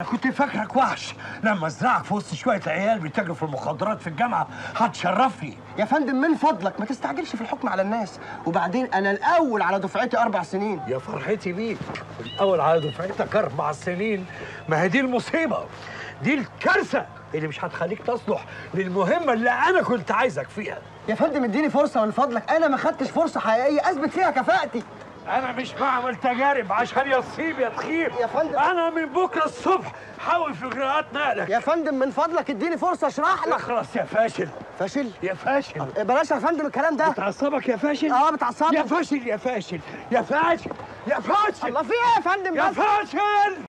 كنت فاكرك وحش لما ازرعك في وسط شويه عيال بيتاجروا في المخدرات في الجامعه هتشرفني يا فندم من فضلك ما تستعجلش في الحكم على الناس وبعدين انا الاول على دفعتي اربع سنين يا فرحتي بيك الاول على دفعتك اربع سنين ما هي دي المصيبه دي الكارثه اللي مش هتخليك تصلح للمهمه اللي انا كنت عايزك فيها يا فندم اديني فرصه من فضلك انا ما خدتش فرصه حقيقيه اثبت فيها كفاءتي انا مش بعمل تجارب عشان يصيب يا تخيب يا فندم. انا من بكره الصبح حاول في اجراءات نقلك يا فندم من فضلك اديني فرصه اشرح لك اخلص يا فاشل فاشل يا فاشل بلاش يا فندم الكلام ده بتعصبك يا فاشل اه بتعصبني يا فاشل يا فاشل يا فاشل يا فاشل الله في ايه يا فندم يا بس؟ فاشل